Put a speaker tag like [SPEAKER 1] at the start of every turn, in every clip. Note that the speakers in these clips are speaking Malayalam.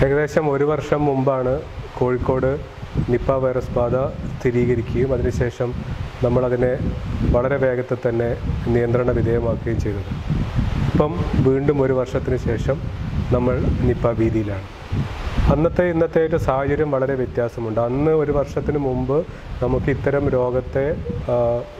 [SPEAKER 1] ഏകദേശം ഒരു വർഷം മുമ്പാണ് കോഴിക്കോട് നിപ്പ വൈറസ് ബാധ സ്ഥിരീകരിക്കുകയും അതിനുശേഷം നമ്മളതിനെ വളരെ വേഗത്തിൽ തന്നെ നിയന്ത്രണ വിധേയമാക്കുകയും ചെയ്തത് ഇപ്പം വീണ്ടും ഒരു വർഷത്തിന് ശേഷം നമ്മൾ നിപ്പ ഭീതിയിലാണ് അന്നത്തെ ഇന്നത്തെ സാഹചര്യം വളരെ വ്യത്യാസമുണ്ട് അന്ന് ഒരു വർഷത്തിന് മുമ്പ് നമുക്ക് ഇത്തരം രോഗത്തെ ആ,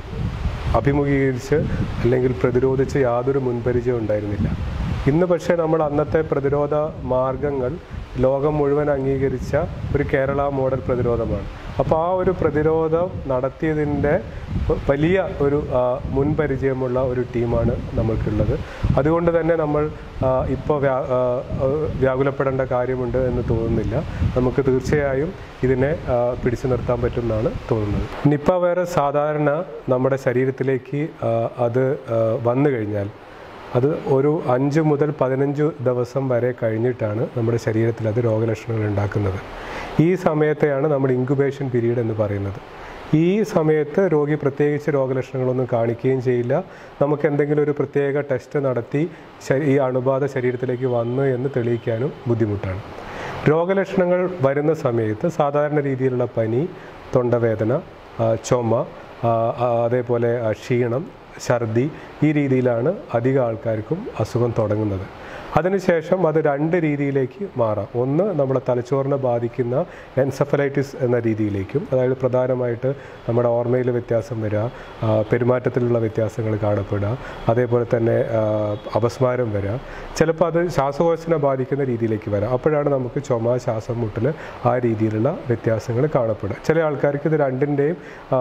[SPEAKER 1] അഭിമുഖീകരിച്ച് അല്ലെങ്കിൽ പ്രതിരോധിച്ച് യാതൊരു മുൻപരിചയം ഉണ്ടായിരുന്നില്ല ഇന്ന് പക്ഷേ നമ്മൾ അന്നത്തെ പ്രതിരോധ മാർഗങ്ങൾ ലോകം മുഴുവൻ അംഗീകരിച്ച ഒരു കേരള മോഡൽ പ്രതിരോധമാണ് അപ്പോൾ ആ ഒരു പ്രതിരോധം നടത്തിയതിൻ്റെ വലിയ ഒരു ആ, മുൻപരിചയമുള്ള ഒരു ടീമാണ് നമ്മൾക്കുള്ളത് അതുകൊണ്ട് തന്നെ നമ്മൾ ഇപ്പോൾ വ്യാ ആ, ആ, വ്യാകുലപ്പെടേണ്ട കാര്യമുണ്ട് എന്ന് തോന്നുന്നില്ല നമുക്ക് തീർച്ചയായും ഇതിനെ ആ, പിടിച്ചു നിർത്താൻ പറ്റുമെന്നാണ് തോന്നുന്നത് നിപ്പ വൈറസ് സാധാരണ നമ്മുടെ ശരീരത്തിലേക്ക് ആ, അത് ആ, വന്നു കഴിഞ്ഞാൽ അത് ഒരു അഞ്ച് മുതൽ പതിനഞ്ച് ദിവസം വരെ കഴിഞ്ഞിട്ടാണ് നമ്മുടെ ശരീരത്തിൽ അത് രോഗലക്ഷണങ്ങൾ ഉണ്ടാക്കുന്നത് ഈ സമയത്തെയാണ് നമ്മൾ ഇൻക്യുബേഷൻ പീരീഡ് എന്ന് പറയുന്നത് ഈ സമയത്ത് രോഗി പ്രത്യേകിച്ച് രോഗലക്ഷണങ്ങളൊന്നും കാണിക്കുകയും ചെയ്യില്ല നമുക്ക് എന്തെങ്കിലും ഒരു പ്രത്യേക ടെസ്റ്റ് നടത്തി ശരീ- ഈ അണുബാധ ശരീരത്തിലേക്ക് വന്നു എന്ന് തെളിയിക്കാനും ബുദ്ധിമുട്ടാണ് രോഗലക്ഷണങ്ങൾ വരുന്ന സമയത്ത് സാധാരണ രീതിയിലുള്ള പനി തൊണ്ടവേദന ആ, ചുമ ആ, ആ, അതേപോലെ ആ, ക്ഷീണം ഛർദി ഈ രീതിയിലാണ് അധിക ആൾക്കാർക്കും അസുഖം തുടങ്ങുന്നത് അതിനുശേഷം അത് രണ്ട് രീതിയിലേക്ക് മാറാം ഒന്ന് നമ്മുടെ തലച്ചോറിനെ ബാധിക്കുന്ന എൻസഫലൈറ്റിസ് എന്ന രീതിയിലേക്കും അതായത് പ്രധാനമായിട്ട് നമ്മുടെ ഓർമ്മയിൽ വ്യത്യാസം വരിക ആ, പെരുമാറ്റത്തിലുള്ള വ്യത്യാസങ്ങൾ കാണപ്പെടുക അതേപോലെ തന്നെ ആ, അപസ്മാരം വരിക ചിലപ്പോൾ അത് ശ്വാസകോശത്തിനെ ബാധിക്കുന്ന രീതിയിലേക്ക് വരാം അപ്പോഴാണ് നമുക്ക് ചുമ ശ്വാസം മുട്ടൽ ആ രീതിയിലുള്ള വ്യത്യാസങ്ങൾ കാണപ്പെടുക ചില ആൾക്കാർക്ക് ഇത് രണ്ടിൻ്റെയും ആ,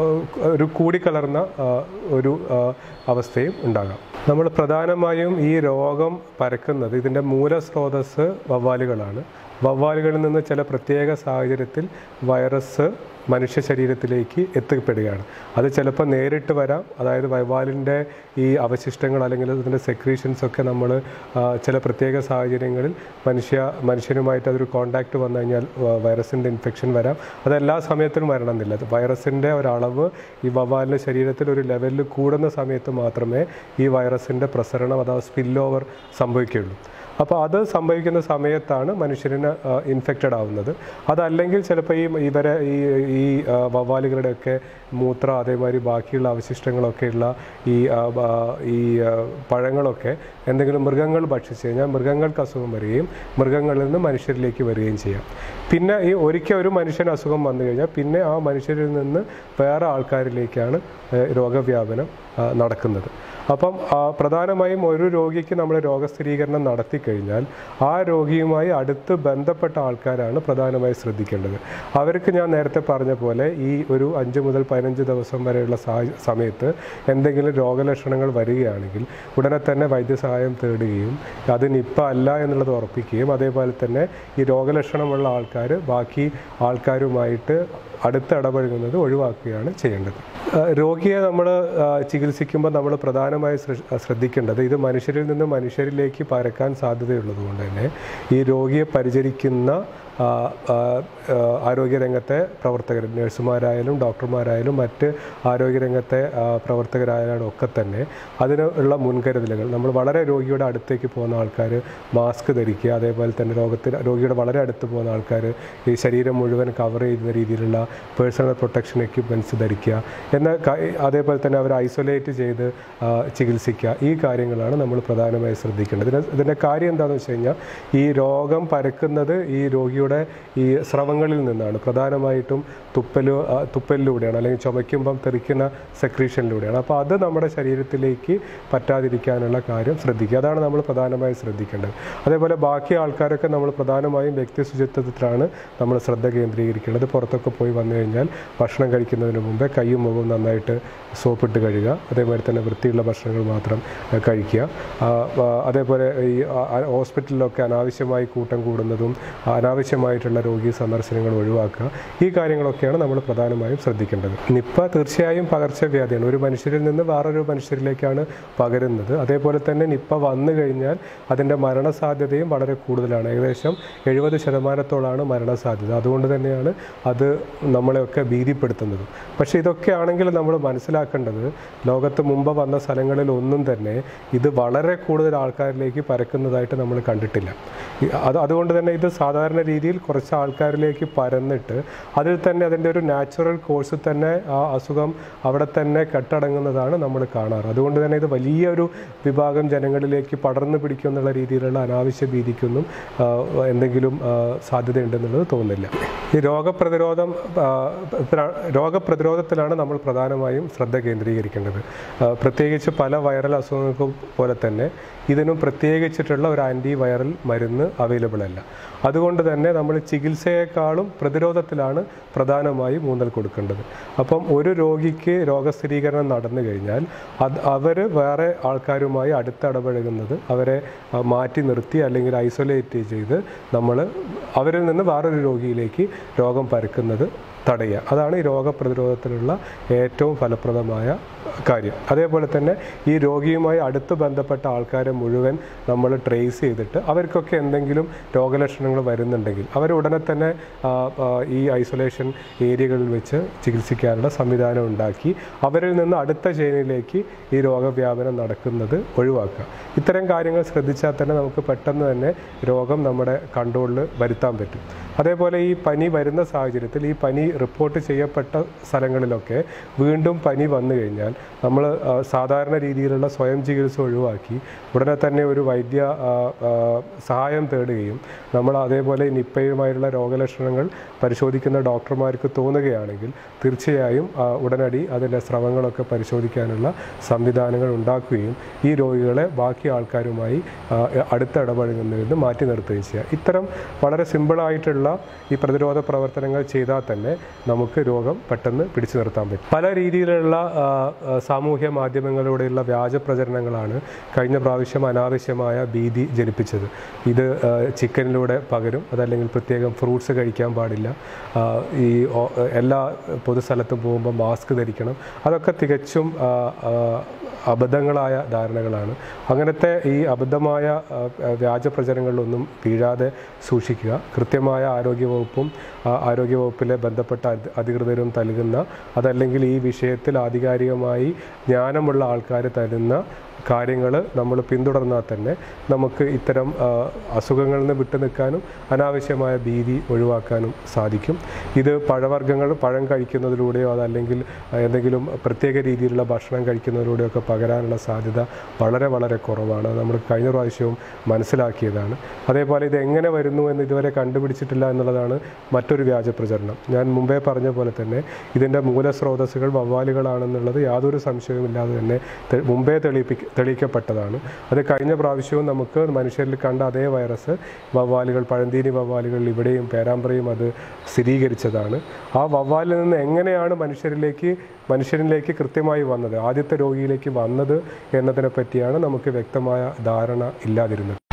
[SPEAKER 1] ഒരു കൂടിക്കലർന്ന ആ, ഒരു ആ, അവസ്ഥയും ഉണ്ടാകാം നമ്മൾ പ്രധാനമായും ഈ രോഗം പരക്കുന്നത് ഇതിൻ്റെ മൂലസ്രോതസ് വവ്വാലുകളാണ് വവ്വാലുകളിൽ നിന്ന് ചില പ്രത്യേക സാഹചര്യത്തിൽ വൈറസ് മനുഷ്യ ശരീരത്തിലേക്ക് എത്തിപ്പെടുകയാണ് അത് ചിലപ്പോൾ നേരിട്ട് വരാം അതായത് വവ്വാലിൻ്റെ ഈ അവശിഷ്ടങ്ങൾ അല്ലെങ്കിൽ അതിൻ്റെ സെക്രീഷൻസ് ഒക്കെ നമ്മൾ ചില പ്രത്യേക സാഹചര്യങ്ങളിൽ മനുഷ്യ മനുഷ്യനുമായിട്ട് അതൊരു കോണ്ടാക്ട് വന്നു കഴിഞ്ഞാൽ വൈറസിൻ്റെ ഇൻഫെക്ഷൻ വരാം അത് എല്ലാ സമയത്തിലും വരണമെന്നില്ല അത് വൈറസിൻ്റെ ഒരളവ് ഈ വവ്വാലിൻ്റെ ശരീരത്തിൽ ഒരു ലെവലിൽ കൂടുന്ന സമയത്ത് മാത്രമേ ഈ വൈറസിൻ്റെ പ്രസരണം അഥവാ സ്പിൽ ഓവർ സംഭവിക്കുകയുള്ളൂ അപ്പോൾ അത് സംഭവിക്കുന്ന സമയത്താണ് മനുഷ്യരിന് ഇൻഫെക്റ്റഡ് ആവുന്നത് അതല്ലെങ്കിൽ ചിലപ്പോൾ ഈ ഇവരെ ഈ ഈ ആ, വവ്വാലുകളുടെയൊക്കെ മൂത്ര അതേമാതിരി ബാക്കിയുള്ള അവശിഷ്ടങ്ങളൊക്കെയുള്ള ഈ ആ, ആ, ഈ ആ, പഴങ്ങളൊക്കെ എന്തെങ്കിലും മൃഗങ്ങൾ ഭക്ഷിച്ചു കഴിഞ്ഞാൽ മൃഗങ്ങൾക്ക് അസുഖം വരികയും മൃഗങ്ങളിൽ നിന്ന് മനുഷ്യരിലേക്ക് വരികയും ചെയ്യാം പിന്നെ ഈ ഒരിക്കൽ ഒരു മനുഷ്യന് അസുഖം വന്നു കഴിഞ്ഞാൽ പിന്നെ ആ മനുഷ്യരിൽ നിന്ന് വേറെ ആൾക്കാരിലേക്കാണ് ഏഹ്, രോഗവ്യാപനം ആ, നടക്കുന്നത് അപ്പം ആ, പ്രധാനമായും ഒരു രോഗിക്ക് നമ്മൾ രോഗസ്ഥിരീകരണം നടത്തി കഴിഞ്ഞാൽ ആ രോഗിയുമായി അടുത്ത് ബന്ധപ്പെട്ട ആൾക്കാരാണ് പ്രധാനമായി ശ്രദ്ധിക്കേണ്ടത് അവർക്ക് ഞാൻ നേരത്തെ പറഞ്ഞ പോലെ ഈ ഒരു അഞ്ച് മുതൽ പതിനഞ്ച് ദിവസം വരെയുള്ള സാഹ- സമയത്ത് എന്തെങ്കിലും രോഗലക്ഷണങ്ങൾ വരികയാണെങ്കിൽ ഉടനെ തന്നെ വൈദ്യസഹായം തേടുകയും അത് നിപ്പ അല്ല എന്നുള്ളത് ഉറപ്പിക്കുകയും അതേപോലെ തന്നെ ഈ രോഗലക്ഷണമുള്ള ആൾക്കാർ ബാക്കി ആൾക്കാരുമായിട്ട് അടുത്ത് ഇടപഴകുന്നത് ഒഴിവാക്കുകയാണ് ചെയ്യേണ്ടത് ആ, രോഗിയെ നമ്മൾ ചികിത്സിക്കുമ്പോൾ നമ്മൾ പ്രധാനമായി ശ്ര- ശ്രദ്ധിക്കേണ്ടത് ഇത് മനുഷ്യരിൽ നിന്ന് മനുഷ്യരിലേക്ക് പരക്കാൻ സാധ്യതയുള്ളതുകൊണ്ട് തന്നെ ഈ രോഗിയെ പരിചരിക്കുന്ന ആ, ആ, ആ, ആരോഗ്യരംഗത്തെ പ്രവർത്തകർ നഴ്സുമാരായാലും ഡോക്ടർമാരായാലും മറ്റ് ആരോഗ്യരംഗത്തെ ആ, പ്രവർത്തകരായാലും ഒക്കെ തന്നെ അതിനുള്ള മുൻകരുതലുകൾ നമ്മൾ വളരെ രോഗിയുടെ അടുത്തേക്ക് പോകുന്ന ആൾക്കാർ മാസ്ക് ധരിക്കുക അതേപോലെ തന്നെ രോഗത്തിൽ രോഗിയുടെ വളരെ അടുത്ത് പോകുന്ന ആൾക്കാർ ഈ ശരീരം മുഴുവൻ കവർ ചെയ്യുന്ന രീതിയിലുള്ള പേഴ്സണൽ പ്രൊട്ടക്ഷൻ എക്യുപ്മെൻറ്റ്സ് ധരിക്കുക എന്ന ക- അതേപോലെ തന്നെ അവർ ഐസൊലേറ്റ് ചെയ്ത് ആ, ചികിത്സിക്കുക ഈ കാര്യങ്ങളാണ് നമ്മൾ പ്രധാനമായി ശ്രദ്ധിക്കേണ്ടത് ഇതിന് ഇതിൻ്റെ കാര്യം എന്താണെന്ന് വെച്ച് കഴിഞ്ഞാൽ ഈ രോഗം പരക്കുന്നത് ഈ രോഗിയുടെ ഈ സ്രവങ്ങളിൽ നിന്നാണ് പ്രധാനമായിട്ടും തുപ്പൽ ആ, തുപ്പലിലൂടെയാണ് അല്ലെങ്കിൽ ചുമയ്ക്കുമ്പം തെറിക്കുന്ന സെക്രീഷനിലൂടെയാണ് അപ്പോൾ അത് നമ്മുടെ ശരീരത്തിലേക്ക് പറ്റാതിരിക്കാനുള്ള കാര്യം ശ്രദ്ധിക്കുക അതാണ് നമ്മൾ പ്രധാനമായും ശ്രദ്ധിക്കേണ്ടത് അതേപോലെ ബാക്കി ആൾക്കാരൊക്കെ നമ്മൾ പ്രധാനമായും വ്യക്തി ശുചിത്വത്തിലാണ് നമ്മൾ ശ്രദ്ധ കേന്ദ്രീകരിക്കേണ്ടത് പുറത്തൊക്കെ പോയി വന്നു കഴിഞ്ഞാൽ ഭക്ഷണം കഴിക്കുന്നതിന് മുമ്പേ കൈയും മുഖവും നന്നായിട്ട് സോപ്പിട്ട് കഴുകുക അതേപോലെ തന്നെ വൃത്തിയുള്ള ഭക്ഷണങ്ങൾ മാത്രം ആ, കഴിക്കുക ആ, ആ, അതേപോലെ ഈ ആ, ആ, ഹോസ്പിറ്റലിലൊക്കെ അനാവശ്യമായി കൂട്ടം കൂടുന്നതും അനാവശ്യമായി അനാവശ്യമായിട്ടുള്ള രോഗി സന്ദർശനങ്ങൾ ഒഴിവാക്കുക ഈ കാര്യങ്ങളൊക്കെയാണ് നമ്മൾ പ്രധാനമായും ശ്രദ്ധിക്കേണ്ടത് നിപ്പ തീർച്ചയായും പകർച്ചവ്യാധിയാണ് ഒരു മനുഷ്യരിൽ നിന്ന് വേറൊരു മനുഷ്യരിലേക്കാണ് പകരുന്നത് അതേപോലെ തന്നെ നിപ്പ വന്നു കഴിഞ്ഞാൽ അതിൻ്റെ മരണസാധ്യതയും വളരെ കൂടുതലാണ് ഏകദേശം എഴുപത് ശതമാനത്തോളാണ് മരണസാധ്യത അതുകൊണ്ട് തന്നെയാണ് അത് നമ്മളെയൊക്കെ ഭീതിപ്പെടുത്തുന്നത് പക്ഷേ ഇതൊക്കെ ആണെങ്കിൽ നമ്മൾ മനസ്സിലാക്കേണ്ടത് ലോകത്ത് മുമ്പ് വന്ന സ്ഥലങ്ങളിൽ ഒന്നും തന്നെ ഇത് വളരെ കൂടുതൽ ആൾക്കാരിലേക്ക് പരക്കുന്നതായിട്ട് നമ്മൾ കണ്ടിട്ടില്ല ഈ- അത് അതുകൊണ്ട് തന്നെ ഇത് സാധാരണ രീതിയിൽ കുറച്ച് ആൾക്കാരിലേക്ക് പരന്നിട്ട് അതിൽ തന്നെ അതിൻ്റെ ഒരു നാച്ചുറൽ കോഴ്സ് തന്നെ ആ അസുഖം അവിടെ തന്നെ കെട്ടടങ്ങുന്നതാണ് നമ്മൾ കാണാറ് അതുകൊണ്ട് തന്നെ ഇത് വലിയൊരു വിഭാഗം ജനങ്ങളിലേക്ക് പടർന്നു പിടിക്കും എന്നുള്ള രീതിയിലുള്ള അനാവശ്യ ഭീതിക്കൊന്നും ആ, എന്തെങ്കിലും ആ, സാധ്യതയുണ്ടെന്നുള്ളത് തോന്നുന്നില്ല ഈ രോഗപ്രതിരോധം ആ, പ്ര- രോഗപ്രതിരോധത്തിലാണ് നമ്മൾ പ്രധാനമായും ശ്രദ്ധ കേന്ദ്രീകരിക്കേണ്ടത് ആ, പ്രത്യേകിച്ച് പല വൈറൽ അസുഖങ്ങൾക്കും പോലെ തന്നെ ഇതിനും പ്രത്യേകിച്ചിട്ടുള്ള ഒരു ആൻറ്റി വൈറൽ മരുന്ന് അവൈലബിൾ അല്ല അതുകൊണ്ട് തന്നെ നമ്മൾ ചികിത്സയെക്കാളും പ്രതിരോധത്തിലാണ് പ്രധാനമായും ഊന്നൽ കൊടുക്കേണ്ടത് അപ്പം ഒരു രോഗിക്ക് രോഗസ്ഥിരീകരണം നടന്നു കഴിഞ്ഞാൽ അത് അവർ വേറെ ആൾക്കാരുമായി അടുത്തിടപഴകുന്നത് അവരെ ആ, മാറ്റി നിർത്തി അല്ലെങ്കിൽ ഐസൊലേറ്റ് ചെയ്ത് നമ്മൾ അവരിൽ നിന്ന് വേറൊരു രോഗിയിലേക്ക് രോഗം പരക്കുന്നത് തടയുക അതാണ് ഈ രോഗപ്രതിരോധത്തിലുള്ള ഏറ്റവും ഫലപ്രദമായ കാര്യം അതേപോലെ തന്നെ ഈ രോഗിയുമായി അടുത്ത് ബന്ധപ്പെട്ട ആൾക്കാരെ മുഴുവൻ നമ്മൾ ട്രേസ് ചെയ്തിട്ട് അവർക്കൊക്കെ എന്തെങ്കിലും രോഗലക്ഷണങ്ങൾ വരുന്നുണ്ടെങ്കിൽ അവർ ഉടനെ തന്നെ ആ, ആ, ഈ ഐസൊലേഷൻ ഏരിയകളിൽ വെച്ച് ചികിത്സിക്കാനുള്ള സംവിധാനം ഉണ്ടാക്കി അവരിൽ നിന്ന് അടുത്ത ചെയിനിലേക്ക് ഈ രോഗവ്യാപനം നടക്കുന്നത് ഒഴിവാക്കുക ഇത്തരം കാര്യങ്ങൾ ശ്രദ്ധിച്ചാൽ തന്നെ നമുക്ക് പെട്ടെന്ന് തന്നെ രോഗം നമ്മുടെ കൺട്രോളിൽ വരുത്താൻ പറ്റും അതേപോലെ ഈ പനി വരുന്ന സാഹചര്യത്തിൽ ഈ പനി റിപ്പോർട്ട് ചെയ്യപ്പെട്ട സ്ഥലങ്ങളിലൊക്കെ വീണ്ടും പനി വന്നു കഴിഞ്ഞാൽ നമ്മൾ ആ, സാധാരണ രീതിയിലുള്ള സ്വയം ചികിത്സ ഒഴിവാക്കി ഉടനെ തന്നെ ഒരു വൈദ്യ ആ, ആ, സഹായം തേടുകയും നമ്മൾ അതേപോലെ ഈ നിപ്പയുമായുള്ള രോഗലക്ഷണങ്ങൾ പരിശോധിക്കുന്ന ഡോക്ടർമാർക്ക് തോന്നുകയാണെങ്കിൽ തീർച്ചയായും ആ, ഉടനടി അതിൻ്റെ സ്രവങ്ങളൊക്കെ പരിശോധിക്കാനുള്ള സംവിധാനങ്ങൾ ഉണ്ടാക്കുകയും ഈ രോഗികളെ ബാക്കി ആൾക്കാരുമായി ആ, അടുത്ത് ഇടപഴകുന്നതിൽ നിന്ന് മാറ്റി നിർത്തുകയും ചെയ്യുക ഇത്തരം വളരെ സിമ്പിളായിട്ടുള്ള ഈ പ്രതിരോധ പ്രവർത്തനങ്ങൾ ചെയ്താൽ തന്നെ നമുക്ക് രോഗം പെട്ടെന്ന് പിടിച്ചു നിർത്താൻ പറ്റും പല രീതിയിലുള്ള ആ, ആ, സാമൂഹ്യ മാധ്യമങ്ങളിലൂടെയുള്ള വ്യാജ പ്രചരണങ്ങളാണ് കഴിഞ്ഞ പ്രാവശ്യം അനാവശ്യമായ ഭീതി ജനിപ്പിച്ചത് ഇത് ആ, ചിക്കനിലൂടെ പകരും അതല്ലെങ്കിൽ പ്രത്യേകം ഫ്രൂട്ട്സ് കഴിക്കാൻ പാടില്ല ആ, ഈ ഓ- എല്ലാ പൊതുസ്ഥലത്തും പോകുമ്പോൾ മാസ്ക് ധരിക്കണം അതൊക്കെ തികച്ചും ആ, ആ, അബദ്ധങ്ങളായ ധാരണകളാണ് അങ്ങനത്തെ ഈ അബദ്ധമായ ആ, ആ, വ്യാജ പ്രചരണങ്ങളിലൊന്നും വീഴാതെ സൂക്ഷിക്കുക കൃത്യമായ ആരോഗ്യവകുപ്പും ആ, ആരോഗ്യവകുപ്പിലെ ബന്ധപ്പെട്ട അധി- അധികൃതരും നൽകുന്ന അതല്ലെങ്കിൽ ഈ വിഷയത്തിൽ ആധികാരികമായി ജ്ഞാനമുള്ള ആൾക്കാർ തരുന്ന കാര്യങ്ങൾ നമ്മൾ പിന്തുടർന്നാൽ തന്നെ നമുക്ക് ഇത്തരം ആ, അസുഖങ്ങളിൽ നിന്ന് വിട്ടു നിൽക്കാനും അനാവശ്യമായ ഭീതി ഒഴിവാക്കാനും സാധിക്കും ഇത് പഴവർഗ്ഗങ്ങൾ പഴം കഴിക്കുന്നതിലൂടെയോ അതല്ലെങ്കിൽ ആ, എന്തെങ്കിലും പ്രത്യേക രീതിയിലുള്ള ഭക്ഷണം കഴിക്കുന്നതിലൂടെയോ ഒക്കെ പകരാനുള്ള സാധ്യത വളരെ വളരെ കുറവാണ് അത് നമ്മൾ കഴിഞ്ഞ പ്രാവശ്യവും മനസ്സിലാക്കിയതാണ് അതേപോലെ ഇത് എങ്ങനെ വരുന്നു എന്ന് ഇതുവരെ കണ്ടുപിടിച്ചിട്ടില്ല എന്നുള്ളതാണ് മറ്റൊരു വ്യാജ പ്രചരണം ഞാൻ മുമ്പേ പറഞ്ഞ പോലെ തന്നെ ഇതിൻ്റെ മൂലസ്രോതസ്സുകൾ വവ്വാലുകളാണെന്നുള്ളത് യാതൊരു സംശയവുമില്ലാതെ തന്നെ തെ- മുമ്പേ തെളിയിപ്പിക്ക തെളിയിക്കപ്പെട്ടതാണ് അത് കഴിഞ്ഞ പ്രാവശ്യവും നമുക്ക് മനുഷ്യരിൽ കണ്ട അതേ വൈറസ് വവ്വാലുകൾ പഴന്തീനി വവ്വാലുകൾ ഇവിടെയും പേരാമ്പ്രയും അത് സ്ഥിരീകരിച്ചതാണ് ആ വവ്വാലിൽ നിന്ന് എങ്ങനെയാണ് മനുഷ്യരിലേക്ക് മനുഷ്യരിലേക്ക് കൃത്യമായി വന്നത് ആദ്യത്തെ രോഗിയിലേക്ക് വന്നത് എന്നതിനെ പറ്റിയാണ് നമുക്ക് വ്യക്തമായ ധാരണ ഇല്ലാതിരുന്നത്